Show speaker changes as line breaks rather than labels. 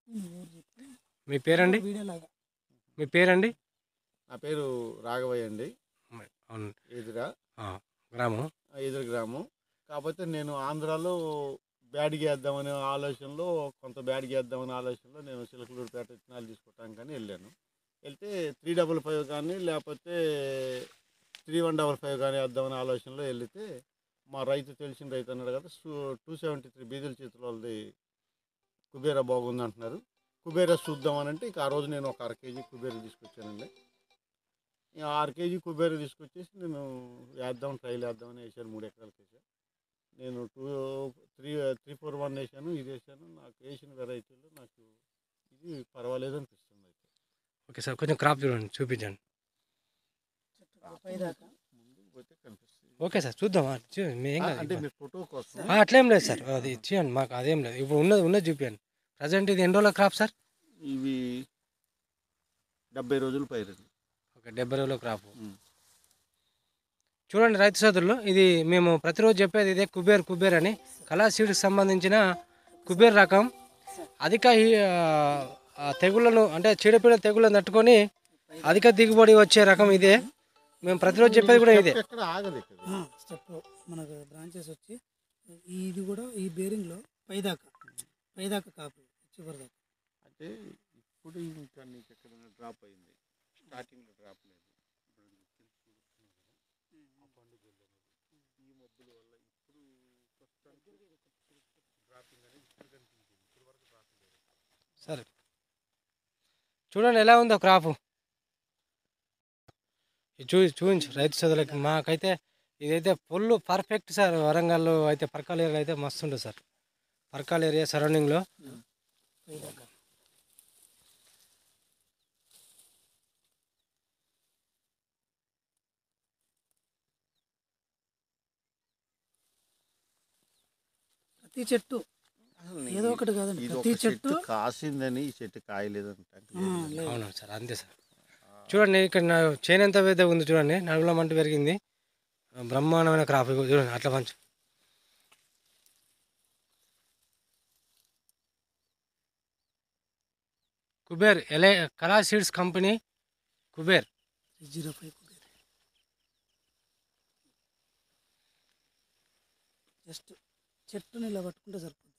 మీ పేరండి
వీడియోలాగా
మీ పేరండి
నా పేరు రాఘవయ్య అండి
అవును
ఎదురా
ఆ, గ్రామం
ఎదురు గ్రామం కాకపోతే నేను ఆంధ్రాలో బ్యాడ్కి వేద్దామనే ఆలోచనలో కొంత బ్యాడ్కి వేద్దామనే ఆలోచనలో నేను చిలకలూరుపేట విత్తనాలు తీసుకోవటానికి కానీ వెళ్ళాను వెళ్తే త్రీ డబల్ ఫైవ్ కానీ లేకపోతే త్రీ వన్ డబల్ ఫైవ్ కానీ వేద్దామనే ఆలోచనలో వెళితే మా రైతు తెలిసిన రైతు అన్నాడు కదా టూ సెవెంటీ త్రీ బీదల చేతుల వాళ్ళది కుబేరా బాగుంది అంటున్నారు కుబేరా చూద్దామనంటే ఇక ఆ రోజు నేను ఒక అర కేజీ కుబేరా తీసుకొచ్చానండి ఈ ఆరు కేజీ కుబేరా తీసుకొచ్చేసి నేను వేద్దాం ట్రైల్ వేద్దామని వేసాను మూడు ఎకరాలకి వేసాను నేను two three three four one వేసాను ఇది వేసాను నాకు వేసిన వెరైటీలో నాకు ఇది పర్వాలేదు అనిపిస్తుంది అయితే
ఓకే సార్ కొంచెం క్రాప్ చూడండి చూపించండి
పైదాకా
ముందుకు పోతే కనిపిస్తుంది
ఓకే సార్ చూద్దాం ఆ, చూ- మీ ఏం
ఆ,
కాదు
అంటే
ఇబ్బంది.
మీ ఫోటో కోసం
ఆ, అట్లేం లేదు సార్ అది ఇచ్చేయండి మాకు అదేం లేదు ఇప్పుడు ఉన్నది ఉన్నది చూపించండి ప్రజెంట్ ఇది ఎన్ని రోజుల క్రాప్ సార్
ఇవి డెబ్బై రోజులు పైరండి
ఓకే డెబ్బై రోజుల క్రాప్
ఉమ్.
చూడండి రైతు సోదరులు ఇది మేము ప్రతిరోజు చెప్పేది ఇదే కుబేర్ కుబేర్ అని కళా సీడ్కి సంబంధించిన కుబేర్ రకం అధిక ఈ- ఆ, ఆ తెగుళ్ళను అంటే చీడపీడ తెగుళ్ళను తట్టుకొని అధిక దిగుబడి వచ్చే రకం ఇదే మేము ప్రతిరోజు చెప్పేది కూడా ఇదే
ఎక్కడ ఆగదు ఇక్కడ
స్టెప్ మనకు బ్రాంచెస్ వచ్చి ఇది కూడా ఈ బేరింగ్లో పైదాకా పైదాకా కాపు చివరి దాకా
అంటే ఇప్పుడు ఇంకా నీకు ఎక్కడైనా డ్రాప్ అయింది స్టార్టింగ్లో డ్రాప్ లేదు ఇప్పుడు నీకు తెలుసు ఆ పండుగ ఈ మబ్బుల వల్ల ఇప్పుడు ప్రస్తుతానికి డ్రాపింగ్ అనేది ఇప్పుడు కనిపించింది ఇప్పుడు వరకు డ్రాపింగ్ లేదు
సరే చూడండి ఎలా ఉందో క్రాపు ఇది చూ చూపించు రైతు సోదరులకి మాకైతే ఇదైతే ఫుల్ పర్ఫెక్ట్ సార్ వరంగల్లో అయితే పర్కాల్ ఏరియా అయితే మస్తు ఉంటుంది సార్ పర్కాల్ ఏరియా సరౌండింగ్లో
పైదాకా ప్రతి చెట్టు ఏదో ఒకటి కాదండి
ఇది
ప్రతి
ఒక చెట్టు
చెట్టు
కాసిందని ఈ చెట్టు కాయలేదంటే
ఆ, లేదు.
అవును సార్ అంతే సార్ చూడండి ఇక్కడ నా చేను ఎంత పెద్ద ఉంది చూడండి నడుగుల మంట పెరిగింది బ్రహ్మాండమైన క్రాప్ ఇగో చూడండి అట్లా మంచి కుబేర్ ఎలే కళా seeds company Kuber
zero five just చెట్టుని ఇలా పట్టుకుంటే సరిపోతుంది